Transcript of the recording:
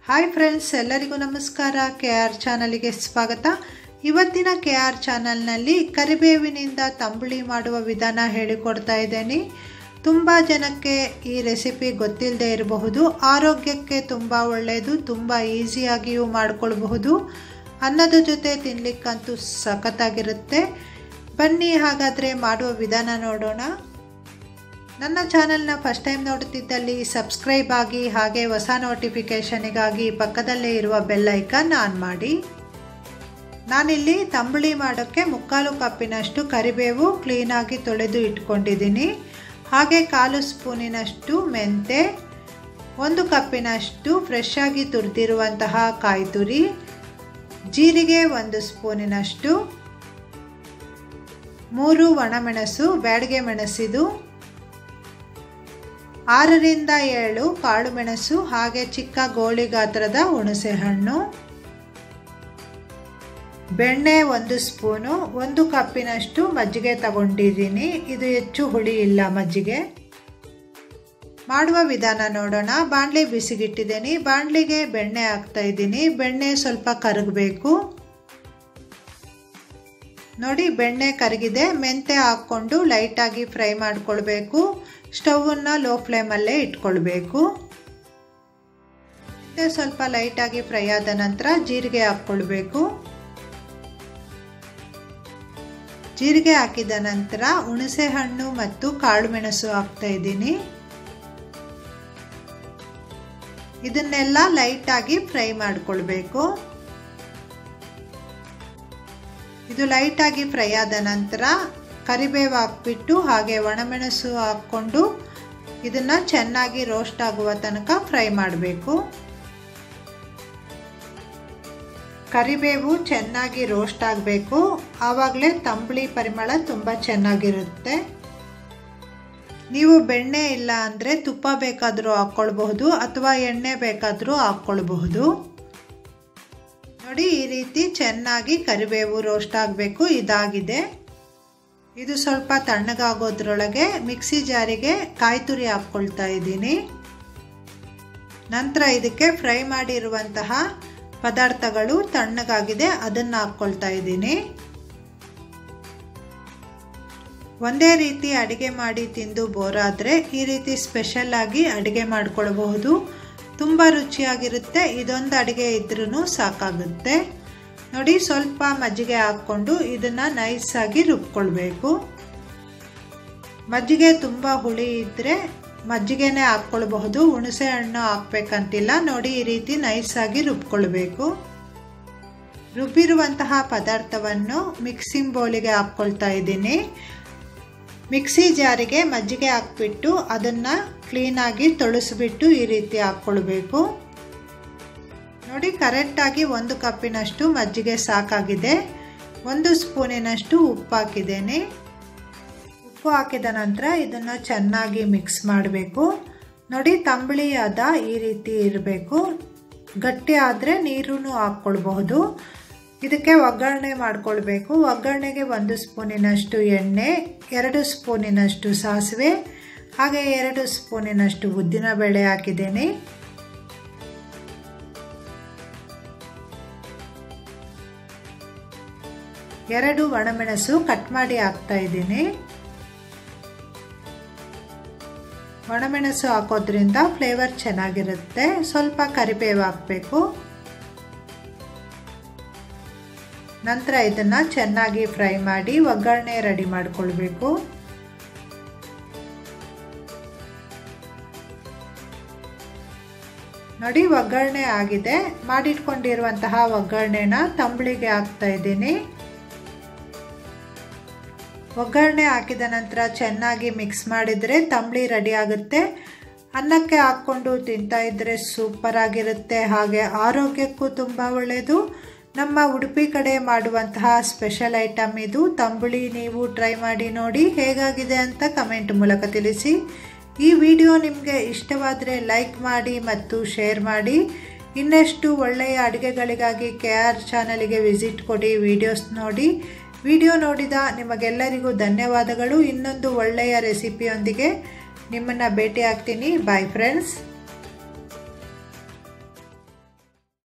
hi friends ಎಲ್ಲರಿಗೂ ನಮಸ್ಕಾರ K R ಚಾನಲಿಗೆ ಸ್ವಾಗತ ಇವತ್ತಿನ ಕೆ ಆರ್ ಚಾನಲ್ನಲ್ಲಿ ಕರಿಬೇವಿನಿಂದ ತಂಬುಳಿ ಮಾಡುವ ವಿಧಾನ ಹೇಳಿಕೊಡ್ತಾ ಇದ್ದೇನೆ ತುಂಬ ಜನಕ್ಕೆ ಈ ರೆಸಿಪಿ ಗೊತ್ತಿಲ್ಲದೆ ಇರಬಹುದು ಆರೋಗ್ಯಕ್ಕೆ ತುಂಬ ಒಳ್ಳೆಯದು ತುಂಬ ಈಸಿಯಾಗಿಯೂ ಮಾಡಿಕೊಳ್ಬಹುದು ಅನ್ನದ ಜೊತೆ ತಿನ್ನಲಿಕ್ಕಂತೂ ಸಖತ್ತಾಗಿರುತ್ತೆ ಬನ್ನಿ ಹಾಗಾದರೆ ಮಾಡುವ ವಿಧಾನ ನೋಡೋಣ ನನ್ನ ಚಾನಲ್ನ ಫಸ್ಟ್ ಟೈಮ್ ನೋಡುತ್ತಿದ್ದಲ್ಲಿ ಸಬ್ಸ್ಕ್ರೈಬ್ ಆಗಿ ಹಾಗೆ ಹೊಸ ನೋಟಿಫಿಕೇಷನಿಗಾಗಿ ಪಕ್ಕದಲ್ಲೇ ಇರುವ ಬೆಲ್ ಐಕನ್ ಆನ್ ಮಾಡಿ ನಾನಿಲ್ಲಿ ತಂಬುಳಿ ಮಾಡೋಕ್ಕೆ ಮುಕ್ಕಾಲು ಕಪ್ಪಿನಷ್ಟು ಕರಿಬೇವು ಕ್ಲೀನಾಗಿ ತೊಳೆದು ಇಟ್ಕೊಂಡಿದ್ದೀನಿ ಹಾಗೆ ಕಾಲು ಸ್ಪೂನಿನಷ್ಟು ಮೆಂತೆ ಒಂದು ಕಪ್ಪಿನಷ್ಟು ಫ್ರೆಶ್ ಆಗಿ ತುರಿದಿರುವಂತಹ ಕಾಯಿ ತುರಿ ಜೀರಿಗೆ ಒಂದು ಸ್ಪೂನಿನಷ್ಟು ಮೂರು ಒಣಮೆಣಸು ಬ್ಯಾಡಿಗೆ ಮೆಣಸಿದು ಆರರಿಂದ ಏಳು ಕಾಳು ಮೆಣಸು ಹಾಗೆ ಚಿಕ್ಕ ಗೋಳಿ ಗಾತ್ರದ ಹುಣಸೆ ಹಣ್ಣು ಬೆಣ್ಣೆ ಒಂದು ಸ್ಪೂನು ಒಂದು ಕಪ್ಪಿನಷ್ಟು ಮಜ್ಜಿಗೆ ತಗೊಂಡಿದ್ದೀನಿ ಇದು ಹೆಚ್ಚು ಹುಳಿ ಇಲ್ಲ ಮಜ್ಜಿಗೆ ಮಾಡುವ ವಿಧಾನ ನೋಡೋಣ ಬಾಣಲಿ ಬಿಸಿಗಿಟ್ಟಿದ್ದೀನಿ ಬಾಣಲಿಗೆ ಬೆಣ್ಣೆ ಹಾಕ್ತಾ ಇದ್ದೀನಿ ಬೆಣ್ಣೆ ಸ್ವಲ್ಪ ಕರಗಬೇಕು ನೋಡಿ ಬೆಣ್ಣೆ ಕರಗಿದೆ ಮೆಂತೆ ಹಾಕ್ಕೊಂಡು ಲೈಟಾಗಿ ಫ್ರೈ ಮಾಡ್ಕೊಳ್ಬೇಕು ಸ್ಟವನ್ನು ಲೋ ಫ್ಲೇಮಲ್ಲೇ ಇಟ್ಕೊಳ್ಬೇಕು ಮೆಂತೆ ಸ್ವಲ್ಪ ಲೈಟಾಗಿ ಫ್ರೈ ಆದ ನಂತರ ಜೀರಿಗೆ ಹಾಕ್ಕೊಳ್ಬೇಕು ಜೀರಿಗೆ ಹಾಕಿದ ನಂತರ ಹುಣಸೆ ಹಣ್ಣು ಮತ್ತು ಕಾಳು ಮೆಣಸು ಹಾಕ್ತಾ ಇದ್ದೀನಿ ಇದನ್ನೆಲ್ಲ ಲೈಟಾಗಿ ಫ್ರೈ ಮಾಡ್ಕೊಳ್ಬೇಕು ಇದು ಲೈಟಾಗಿ ಫ್ರೈ ಆದ ನಂತರ ಕರಿಬೇವು ಹಾಕ್ಬಿಟ್ಟು ಹಾಗೆ ಒಣಮೆಣಸು ಹಾಕ್ಕೊಂಡು ಇದನ್ನು ಚೆನ್ನಾಗಿ ರೋಸ್ಟ್ ಆಗುವ ತನಕ ಫ್ರೈ ಮಾಡಬೇಕು ಕರಿಬೇವು ಚೆನ್ನಾಗಿ ರೋಸ್ಟ್ ಆಗಬೇಕು ಆವಾಗಲೇ ತಂಬುಳಿ ಪರಿಮಳ ತುಂಬ ಚೆನ್ನಾಗಿರುತ್ತೆ ನೀವು ಬೆಣ್ಣೆ ಇಲ್ಲ ಅಂದರೆ ತುಪ್ಪ ಬೇಕಾದರೂ ಹಾಕ್ಕೊಳ್ಬಹುದು ಅಥವಾ ಎಣ್ಣೆ ಬೇಕಾದರೂ ಹಾಕ್ಕೊಳ್ಬಹುದು ನೋಡಿ ಈ ರೀತಿ ಚೆನ್ನಾಗಿ ಕರಿಬೇವು ರೋಸ್ಟ್ ಆಗಬೇಕು ಇದಾಗಿದೆ ಇದು ಸ್ವಲ್ಪ ತಣ್ಣಗಾಗೋದ್ರೊಳಗೆ ಮಿಕ್ಸಿ ಜಾರಿಗೆ ಕಾಯಿ ತುರಿ ಹಾಕ್ಕೊಳ್ತಾ ಇದ್ದೀನಿ ನಂತರ ಇದಕ್ಕೆ ಫ್ರೈ ಮಾಡಿರುವಂತಹ ಪದಾರ್ಥಗಳು ತಣ್ಣಗಾಗಿದೆ ಅದನ್ನು ಹಾಕ್ಕೊಳ್ತಾ ಇದ್ದೀನಿ ಒಂದೇ ರೀತಿ ಅಡುಗೆ ಮಾಡಿ ತಿಂದು ಬೋರಾದರೆ ಈ ರೀತಿ ಸ್ಪೆಷಲ್ ಆಗಿ ಅಡುಗೆ ಮಾಡ್ಕೊಳ್ಬಹುದು ತುಂಬ ರುಚಿಯಾಗಿರುತ್ತೆ ಇದೊಂದು ಅಡುಗೆ ಇದ್ರೂ ಸಾಕಾಗುತ್ತೆ ನೋಡಿ ಸ್ವಲ್ಪ ಮಜ್ಜಿಗೆ ಹಾಕ್ಕೊಂಡು ಇದನ್ನು ನೈಸಾಗಿ ರುಬ್ಕೊಳ್ಬೇಕು ಮಜ್ಜಿಗೆ ತುಂಬ ಹುಳಿ ಇದ್ದರೆ ಮಜ್ಜಿಗೆನೇ ಹಾಕ್ಕೊಳ್ಬಹುದು ಹುಣಸೆ ಹಣ್ಣು ಹಾಕ್ಬೇಕಂತಿಲ್ಲ ನೋಡಿ ಈ ರೀತಿ ನೈಸಾಗಿ ರುಬ್ಕೊಳ್ಬೇಕು ರುಬ್ಬಿರುವಂತಹ ಪದಾರ್ಥವನ್ನು ಮಿಕ್ಸಿಂಗ್ ಬೌಲಿಗೆ ಹಾಕ್ಕೊಳ್ತಾ ಇದ್ದೀನಿ ಮಿಕ್ಸಿ ಜಾರಿಗೆ ಮಜ್ಜಿಗೆ ಹಾಕ್ಬಿಟ್ಟು ಅದನ್ನು ಕ್ಲೀನಾಗಿ ತೊಳಸ್ಬಿಟ್ಟು ಈ ರೀತಿ ಹಾಕ್ಕೊಳ್ಬೇಕು ನೋಡಿ ಕರೆಕ್ಟಾಗಿ ಒಂದು ಕಪ್ಪಿನಷ್ಟು ಮಜ್ಜಿಗೆ ಸಾಕಾಗಿದೆ ಒಂದು ಸ್ಪೂನಿನಷ್ಟು ಉಪ್ಪು ಹಾಕಿದ್ದೇನೆ ಉಪ್ಪು ಹಾಕಿದ ನಂತರ ಇದನ್ನು ಚೆನ್ನಾಗಿ ಮಿಕ್ಸ್ ಮಾಡಬೇಕು ನೋಡಿ ತಂಬಳಿ ಅದ ಈ ರೀತಿ ಇರಬೇಕು ಗಟ್ಟಿ ಆದರೆ ನೀರೂ ಹಾಕ್ಕೊಳ್ಬಹುದು ಇದಕ್ಕೆ ಒಗ್ಗರಣೆ ಮಾಡ್ಕೊಳ್ಬೇಕು ಒಗ್ಗರಣೆಗೆ ಒಂದು ಸ್ಪೂನಿನಷ್ಟು ಎಣ್ಣೆ ಎರಡು ಸ್ಪೂನಿನಷ್ಟು ಸಾಸಿವೆ ಹಾಗೆ ಎರಡು ಸ್ಪೂನಿನಷ್ಟು ಉದ್ದಿನಬೇಳೆ ಹಾಕಿದ್ದೇನೆ ಎರಡು ಒಣಮೆಣಸು ಕಟ್ ಮಾಡಿ ಹಾಕ್ತಾ ಇದ್ದೀನಿ ಒಣಮೆಣಸು ಹಾಕೋದ್ರಿಂದ ಫ್ಲೇವರ್ ಚೆನ್ನಾಗಿರುತ್ತೆ ಸ್ವಲ್ಪ ಕರಿಬೇವು ಹಾಕಬೇಕು ನಂತರ ಇದನ್ನು ಚೆನ್ನಾಗಿ ಫ್ರೈ ಮಾಡಿ ಒಗ್ಗರಣೆ ರೆಡಿ ಮಾಡಿಕೊಳ್ಬೇಕು ನೋಡಿ ಒಗ್ಗರಣೆ ಆಗಿದೆ ಮಾಡಿಟ್ಕೊಂಡಿರುವಂತಹ ಒಗ್ಗರಣೆನ ತಂಬಳಿಗೆ ಹಾಕ್ತಾ ಇದ್ದೀನಿ ಒಗ್ಗರಣೆ ಹಾಕಿದ ನಂತರ ಚೆನ್ನಾಗಿ ಮಿಕ್ಸ್ ಮಾಡಿದರೆ ತಂಬಳಿ ರೆಡಿ ಆಗುತ್ತೆ ಅನ್ನಕ್ಕೆ ಹಾಕ್ಕೊಂಡು ತಿಂತಾ ಇದ್ದರೆ ಸೂಪರ್ ಆಗಿರುತ್ತೆ ಹಾಗೆ ಆರೋಗ್ಯಕ್ಕೂ ತುಂಬ ಒಳ್ಳೆಯದು ನಮ್ಮ ಉಡುಪಿ ಕಡೆ ಮಾಡುವಂತಹ ಸ್ಪೆಷಲ್ ಐಟಮ್ ಇದು ತಂಬುಳಿ ನೀವು ಟ್ರೈ ಮಾಡಿ ನೋಡಿ ಹೇಗಾಗಿದೆ ಅಂತ ಕಮೆಂಟ್ ಮೂಲಕ ತಿಳಿಸಿ ಈ ವಿಡಿಯೋ ನಿಮಗೆ ಇಷ್ಟವಾದರೆ ಲೈಕ್ ಮಾಡಿ ಮತ್ತು ಶೇರ್ ಮಾಡಿ ಇನ್ನಷ್ಟು ಒಳ್ಳೆಯ ಅಡುಗೆಗಳಿಗಾಗಿ ಕೆ ಆರ್ ಚಾನಲಿಗೆ ವಿಸಿಟ್ ಕೊಡಿ ವಿಡಿಯೋಸ್ ನೋಡಿ ವಿಡಿಯೋ ನೋಡಿದ ನಿಮಗೆಲ್ಲರಿಗೂ ಧನ್ಯವಾದಗಳು ಇನ್ನೊಂದು ಒಳ್ಳೆಯ ರೆಸಿಪಿಯೊಂದಿಗೆ ನಿಮ್ಮನ್ನು ಭೇಟಿ ಆಗ್ತೀನಿ ಬಾಯ್ ಫ್ರೆಂಡ್ಸ್